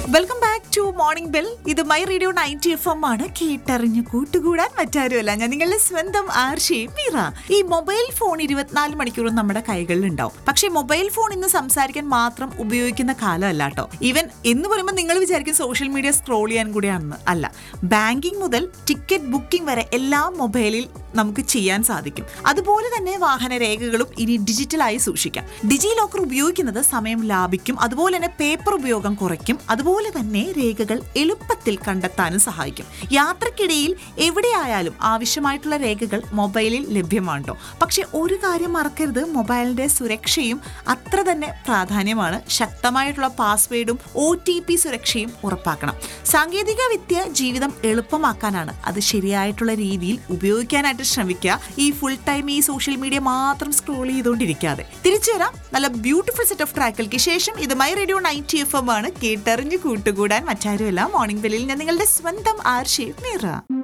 Welcome back to morning bell ഇത് my radio ninety F M ആണ് കേട്ടറിഞ്ഞു കൂട്ടുകൂടാൻ മറ്റാരുമല്ല ഞാൻ നിങ്ങളുടെ സ്വന്തം ആർഷി മീറ ഈ മൊബൈൽ ഫോൺ ഇരുപത്തിനാല് മണിക്കൂറും നമ്മുടെ കൈകളിൽ ഉണ്ടാവും പക്ഷേ മൊബൈൽ ഫോൺ ഇന്ന് സംസാരിക്കാൻ മാത്രം ഉപയോഗിക്കുന്ന കാലമല്ല കേട്ടോ ഈവൻ എന്ന് പറയുമ്പോൾ നിങ്ങൾ വിചാരിക്കും സോഷ്യൽ മീഡിയ സ്ക്രോൾ ചെയ്യാൻ കൂടിയാണെന്ന് അല്ല ബാങ്കിങ് മുതൽ ടിക്കറ്റ് ബുക്കിംഗ് വരെ എല്ലാം മൊബൈലിൽ നമുക്ക് ചെയ്യാൻ സാധിക്കും അതുപോലെ തന്നെ വാഹന രേഖകളും ഇനി ഡിജിറ്റലായി സൂക്ഷിക്കാം ഡിജി ലോക്കർ ഉപയോഗിക്കുന്നത് സമയം ലാഭിക്കും അതുപോലെ തന്നെ പേപ്പർ ഉപയോഗം കുറയ്ക്കും അതുപോലെ തന്നെ രേഖകൾ എളുപ്പത്തിൽ കണ്ടെത്താനും സഹായിക്കും യാത്രക്കിടയിൽ എവിടെയായാലും ആവശ്യമായിട്ടുള്ള രേഖകൾ മൊബൈലിൽ ലഭ്യമാണ് ട്ടോ. പക്ഷെ ഒരു കാര്യം മറക്കരുത് മൊബൈലിന്റെ സുരക്ഷയും അത്ര തന്നെ പ്രാധാന്യമാണ് ശക്തമായിട്ടുള്ള പാസ്വേഡും ഒ ടി പി സുരക്ഷയും ഉറപ്പാക്കണം സാങ്കേതിക വിദ്യ ജീവിതം എളുപ്പമാക്കാനാണ് അത് ശരിയായിട്ടുള്ള രീതിയിൽ ഉപയോഗിക്കാനായിട്ട് ശ്രമിക്കുക ഈ ഫുൾ ടൈം ഈ സോഷ്യൽ മീഡിയ മാത്രം സ്ക്രോൾ ചെയ്തുകൊണ്ടിരിക്കാതെ തിരിച്ചു വരാം നല്ല ബ്യൂട്ടിഫുൾ സെറ്റ് ഓഫ് ട്രാക്കുകൾക്ക് ശേഷം ഇത് my radio ninety F M ആണ് കേട്ടറിഞ്ഞ് കൂട്ടുകൂടാൻ മറ്റാരുമല്ല മോർണിംഗ് ബെല്ലിൽ ഞാൻ നിങ്ങളുടെ സ്വന്തം ആർഷി മീറ